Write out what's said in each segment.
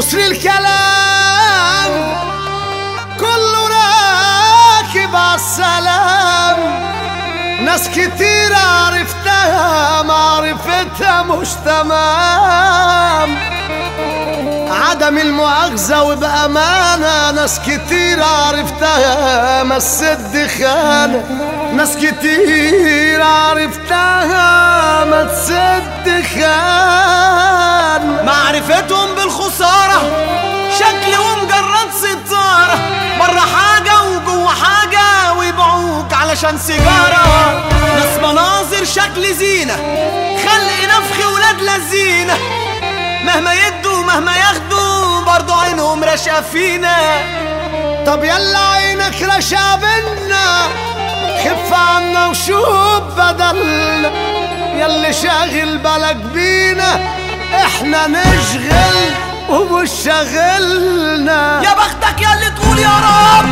مصر الكلام كله راكب عالسلام ناس كتير عرفتها معرفتها مش تمام عدم المؤاخذة وبأمانة ناس كتير عرفتها مسد دخانة ناس كتير عرفتها ما تسد خان معرفتهم بالخسارة شكل ومجرد ستارة بره حاجة وجوه حاجة ويبيعوك علشان سيجارة ناس مناظر شكل زينة خلق نفخ ولاد لذينة مهما يدوا مهما ياخدوا برضو عينهم راشقة فينا طب يلا عينك رشا بينا خف عنا وشوف بدلنا يلي شاغل بالك بينا احنا نشغل ومش شاغلنا يا بختك يا اللي تقول يا رب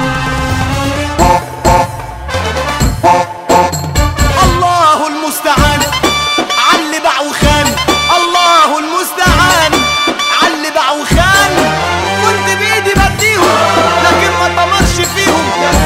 الله المستعان علي باع وخان الله المستعان علي باع وخان كنت بايدي بديهم لكن ما طمرش فيهم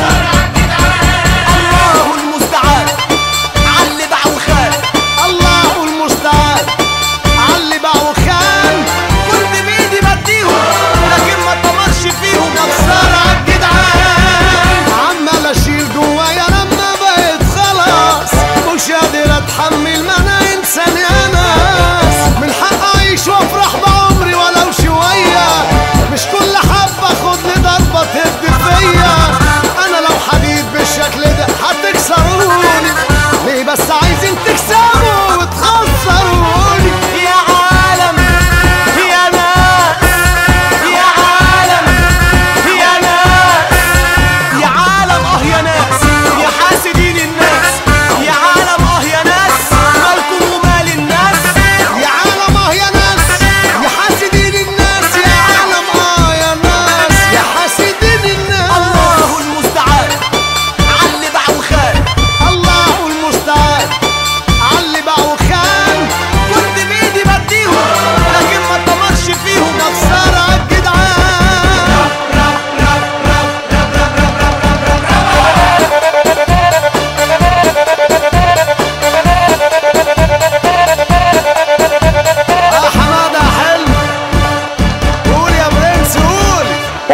الله المستعان علي باع وخان الله المستعان علي باع وخان كنت بايدي بديهم لكن ما طمرش فيهم خسارة عالجدعان عمال اشيل جوايا لما بقيت خلاص مش قادر اتحمل ما انا انسان يا ناس من حق اعيش وافرح بعمري ولو شوية مش كل حبة اخد لي ضربة تهد فيا انا لو حديد بالشكل ده هتكسروني ليه بس عايزين تكسبوا وتخسروني يا عالم يا ناس يا عالم يا ناس يا عالم اه يا ناس يا حاسدين الناس يا عالم اه يا ناس مالكم ومال الناس يا عالم اه يا ناس يا حاسدين الناس يا عالم اه يا ناس يا حاسدين الناس الله المستعان علي باع وخان الله المستعان علي باع وخان كنت بايدي بديهم لكن ما اتطمرش فيهم خسارة عالجدعان يا حمادة حلو قول يا برنس قول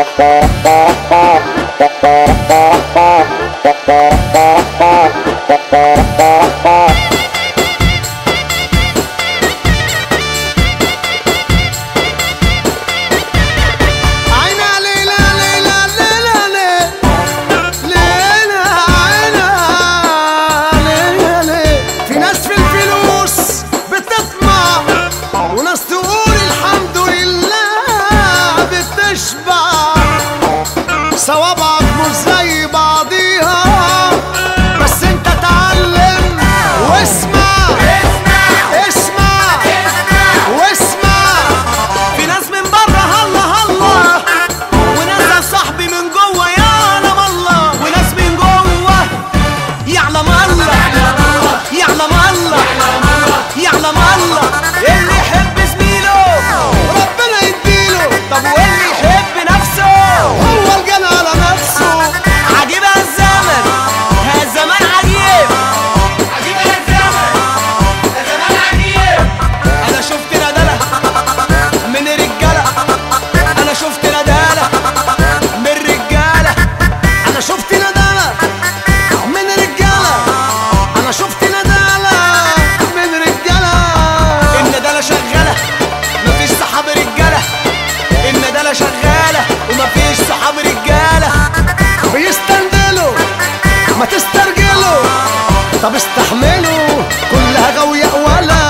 عينا ليلى ليلى ليلى ليلى ليلى عينا ليلى ليلى في ناس في الفلوس بتطمع وناس تقول الحمد لله بتشبع صوابعك مش زي بعضيها بس انت اتعلم واسمع اسمع واسمع في ناس من بره هلا هلا وناس يا صاحبي من جوه يعلم الله وناس من جوه يعلم الله يعلم الله يعلم الله اللي يحب زميله ربنا يديله طب واللي يحب نفسه هو الجنى على نفسه عجيب الزمن ها الزمان عجيب عجيب الزمن الزمان عجيب انا شفت ندالة من رجالة انا شفت ندالة من رجالة انا شفت ندالة من رجالة انا شفت ندالة من رجالة الندالة شغالة مفيش صحاب رجالة الندالة شغالة ومفيش صحاب رجالة بيستندلوا ما تسترجلوا طب استحملوا كلها غوية ولا